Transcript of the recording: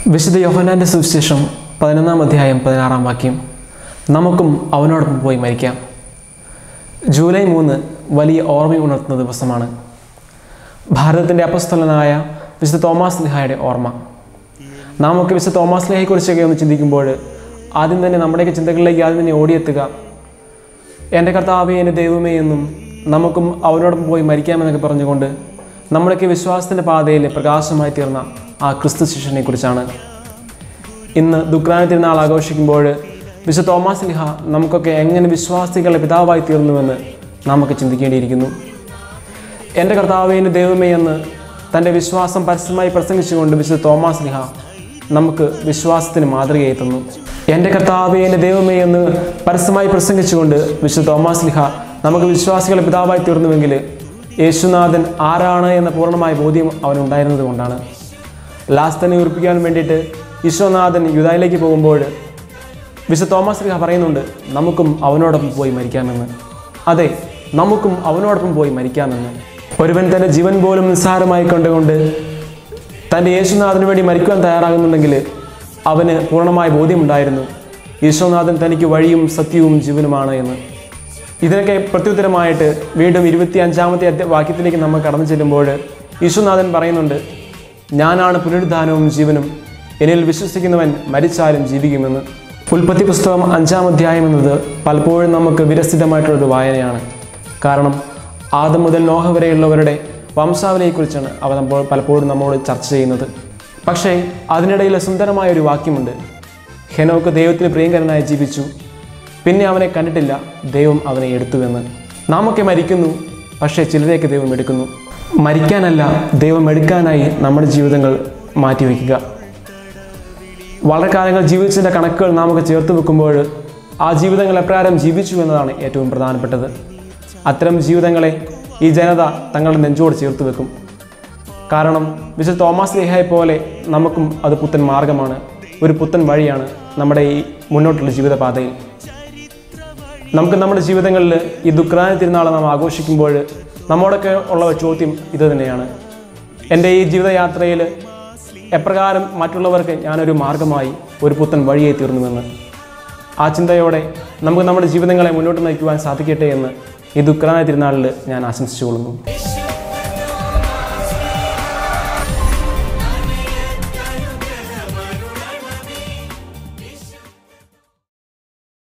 വിശുദ്ധ യോഹനാൻ്റെ സുവിശേഷം പതിനൊന്നാം അധ്യായം പതിനാറാം വാക്യം നമുക്കും അവനോടൊപ്പം പോയി മരിക്കാം ജൂലൈ മൂന്ന് വലിയ ഓർമ്മ ഉണർത്തുന്ന ദിവസമാണ് ഭാരതത്തിൻ്റെ അപസ്തലനായ വിശുദ്ധ തോമാസ് ലിഹായുടെ ഓർമ്മ നാമൊക്കെ വിശുദ്ധ തോമാസ് ലിഹയെക്കുറിച്ചൊക്കെ ഒന്ന് ചിന്തിക്കുമ്പോൾ ആദ്യം തന്നെ നമ്മുടെയൊക്കെ ചിന്തകളിലേക്ക് ആദ്യം തന്നെ ഓടിയെത്തുക എൻ്റെ കർത്താവേ എൻ്റെ ദൈവമേ എന്നും നമുക്കും അവനോടൊപ്പം പോയി മരിക്കാമെന്നൊക്കെ പറഞ്ഞുകൊണ്ട് നമ്മുടെയൊക്കെ വിശ്വാസത്തിൻ്റെ പാതയിൽ പ്രകാശമായി തീർന്ന ആ ക്രിസ്തു ശിഷ്യനെ കുറിച്ചാണ് ഇന്ന് ദുഃഖാന തിരുനാൾ ആഘോഷിക്കുമ്പോൾ വിശുദ്ധ തോമാസ് ലിഹ നമുക്കൊക്കെ എങ്ങനെ വിശ്വാസികളുടെ പിതാവായി തീർന്നുവെന്ന് നമുക്ക് ചിന്തിക്കേണ്ടിയിരിക്കുന്നു എൻ്റെ കർത്താവേ എൻ്റെ ദൈവമേ എന്ന് തൻ്റെ വിശ്വാസം പരസ്യമായി പ്രസംഗിച്ചുകൊണ്ട് വിശുദ്ധ തോമാസ് ലിഹ നമുക്ക് വിശ്വാസത്തിന് മാതൃകയായി തന്നു എൻ്റെ കർത്താവേ എൻ്റെ ദൈവമേ എന്ന് പരസ്യമായി പ്രസംഗിച്ചുകൊണ്ട് വിശുദ്ധ തോമാസ് ലിഹ നമുക്ക് വിശ്വാസികളുടെ പിതാവായി തീർന്നുവെങ്കിൽ യേശുനാഥൻ ആരാണ് എന്ന പൂർണ്ണമായ ബോധ്യം അവനുണ്ടായിരുന്നത് കൊണ്ടാണ് ലാസ്തനെ ഉറപ്പിക്കാൻ വേണ്ടിയിട്ട് ഈശോനാഥൻ യുദായിലേക്ക് പോകുമ്പോൾ വിശുദ്ധ തോമസ് ലിഹ പറയുന്നുണ്ട് നമുക്കും അവനോടൊപ്പം പോയി മരിക്കാമെന്ന് അതെ നമുക്കും അവനോടൊപ്പം പോയി മരിക്കാമെന്ന് ഒരുവൻ തൻ്റെ ജീവൻ പോലും നിസ്സാരമായി കണ്ടുകൊണ്ട് തൻ്റെ യേശുനാഥന് വേണ്ടി മരിക്കുവാൻ തയ്യാറാകുന്നുണ്ടെങ്കിൽ അവന് പൂർണ്ണമായ ബോധ്യമുണ്ടായിരുന്നു ഈശോനാഥൻ തനിക്ക് വഴിയും സത്യവും ജീവനുമാണ് എന്ന് ഇതിനൊക്കെ പ്രത്യുത്തരമായിട്ട് വീണ്ടും ഇരുപത്തി അഞ്ചാമത്തെ അധ്യ വാക്യത്തിലേക്ക് നമ്മൾ കടന്നു ചെല്ലുമ്പോൾ ഈശോനാഥൻ പറയുന്നുണ്ട് ഞാനാണ് പുനരുദ്ധാനവും ജീവനും എന്നിൽ വിശ്വസിക്കുന്നവൻ മരിച്ചാലും ജീവിക്കുമെന്ന് ഉൽപ്പത്തി പുസ്തകം അഞ്ചാം അധ്യായം എന്നത് പലപ്പോഴും നമുക്ക് വിരസിതമായിട്ടുള്ളൊരു വായനയാണ് കാരണം ആദ്യം മുതൽ നോഹ വരെയുള്ളവരുടെ വംശാവലിയെക്കുറിച്ചാണ് അവ നമ്മൾ പലപ്പോഴും നമ്മോട് ചർച്ച ചെയ്യുന്നത് പക്ഷേ അതിനിടയിൽ സുന്ദരമായ ഒരു വാക്യമുണ്ട് ഹെനോക്ക് ദൈവത്തിന് പ്രിയങ്കരനായി ജീവിച്ചു പിന്നെ അവനെ കണ്ടിട്ടില്ല ദൈവം അവനെ എടുത്തുവെന്ന് നാമൊക്കെ മരിക്കുന്നു പക്ഷേ ചിലരെയൊക്കെ ദൈവം എടുക്കുന്നു മരിക്കാനല്ല ദൈവം എടുക്കാനായി നമ്മുടെ ജീവിതങ്ങൾ മാറ്റിവെക്കുക വളരെ കാലങ്ങൾ ജീവിച്ചതിൻ്റെ കണക്കുകൾ നാമൊക്കെ ചേർത്ത് വെക്കുമ്പോൾ ആ ജീവിതങ്ങൾ എപ്രകാരം ജീവിച്ചു എന്നതാണ് ഏറ്റവും പ്രധാനപ്പെട്ടത് അത്തരം ജീവിതങ്ങളെ ഈ ജനത തങ്ങളുടെ നെഞ്ചോട് ചേർത്ത് വെക്കും കാരണം വിശുദ്ധ തോമസ് ലേഹായെ പോലെ നമുക്കും അത് പുത്തൻ മാർഗമാണ് ഒരു പുത്തൻ വഴിയാണ് നമ്മുടെ ഈ മുന്നോട്ടുള്ള ജീവിതപാതയിൽ നമുക്ക് നമ്മുടെ ജീവിതങ്ങളിൽ ഈ ദുഃഖാന തിരുനാളെ നാം ആഘോഷിക്കുമ്പോൾ നമ്മോടൊക്കെ ഉള്ള ഒരു ചോദ്യം ഇത് തന്നെയാണ് എൻ്റെ ഈ ജീവിതയാത്രയിൽ എപ്രകാരം മറ്റുള്ളവർക്ക് ഞാനൊരു മാർഗമായി ഒരു പുത്തൻ വഴിയായി തീർന്നുവെന്ന് ആ ചിന്തയോടെ നമുക്ക് നമ്മുടെ ജീവിതങ്ങളെ മുന്നോട്ട് നയിക്കുവാൻ സാധിക്കട്ടെ എന്ന് ഈ ദുഃഖാന തിരുനാളിൽ ഞാൻ ആശംസിച്ചുകൊള്ളുന്നു